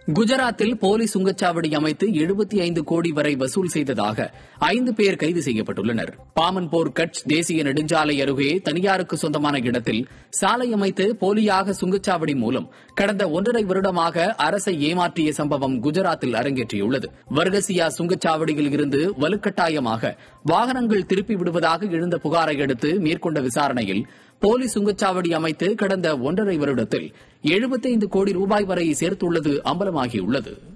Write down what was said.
குஜராத்தில் போலி சுங்கச்சாவடி அமைத்து எழுபத்தி ஐந்து கோடி வரை வசூல் செய்ததாக ஐந்து பேர் கைது செய்யப்பட்டுள்ளனர் பாமன்போர் கட்ச் தேசிய நெடுஞ்சாலை அருகே தனியாருக்கு சொந்தமான இடத்தில் சாலை அமைத்து போலியாக சுங்கச்சாவடி மூலம் கடந்த ஒன்றரை வருடமாக அரசை ஏமாற்றிய சம்பவம் குஜராத்தில் அரங்கேற்றியுள்ளது வர்கசியா சுங்கச்சாவடியில் இருந்து வலுக்கட்டாயமாக வாகனங்கள் திருப்பி விடுவதாக எழுந்த புகாரை அடுத்து மேற்கொண்ட விசாரணையில் போலி சுங்கச்சாவடி அமைத்து கடந்த ஒன்றரை வருடத்தில் எழுபத்தைந்து கோடி ரூபாய் வரை சேர்த்துள்ளது அம்பலமாகியுள்ளது